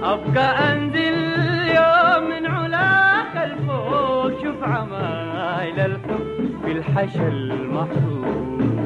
أبقى أنزل يوم من علاك الفوق شوف عمايل الحب في الحشا المحروم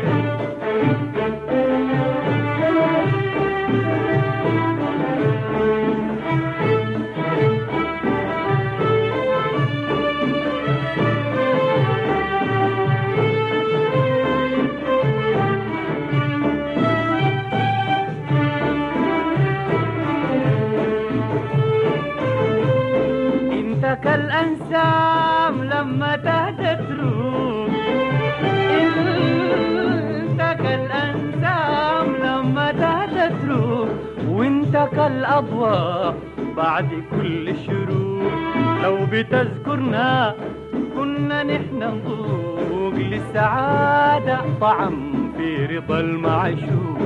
انت كالانسام لما تهدى تروح انت كالانسام لما تهدى تروح وانت كالاضواء بعد كل شروق لو بتذكرنا كنا نحن نذوق للسعادة طعم في رضا المعشوق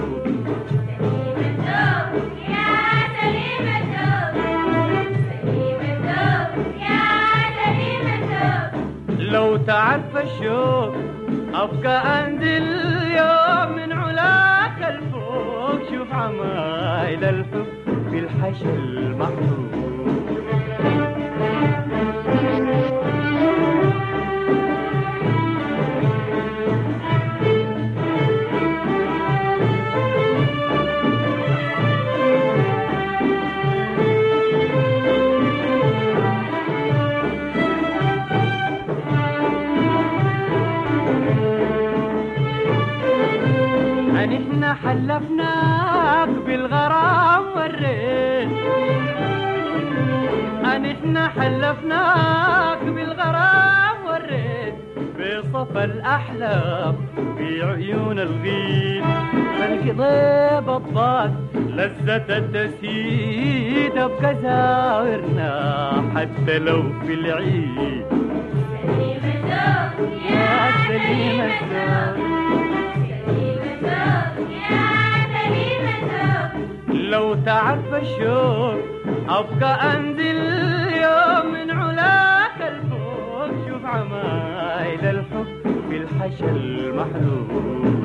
لو تعرف الشوق أبقى أنزل يوم من علاك الفوق شوف عمايل الحب في الحشا المحروق أن إحنا حلفناك بالغرام والريت أن إحنا حلفناك بالغرام والريت بصفى الأحلام في عيون الغيد فالقضيب الضاد لذة التسيد أبقى زاورنا حتى لو في العيد يا سليم الزود لو تعرف الشوق أبقى أنزل يوم من علاك الفوق شوف عمايل الحب في الحشا المحلول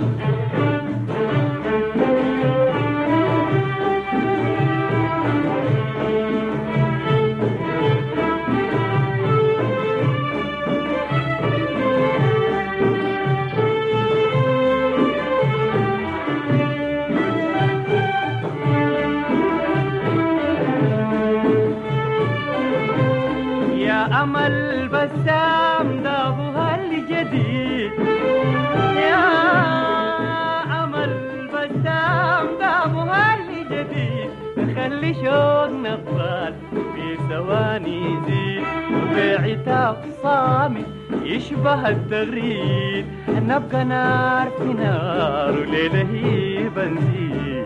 يا أمل بسام ده أبوها الجديد يا أمل بسام ده أبوها الجديد خلي شوقنا الضال في ثواني يزيد بعتاب صامت يشبه التغريد نبقى نار في نار وليلة هي بنزين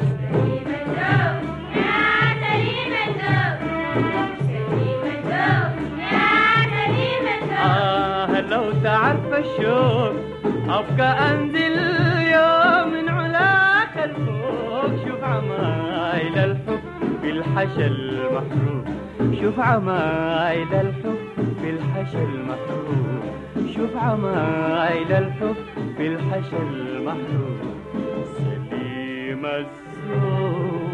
آه لو تعرف الشوق أبقى أنزل يوم من علاك الفوق شوف عمايل الحب في الحشا المحروق شوف عمايل الحب في الحشا المحروق شوف عمايل الحب في الحشا المحروق سليم الذوق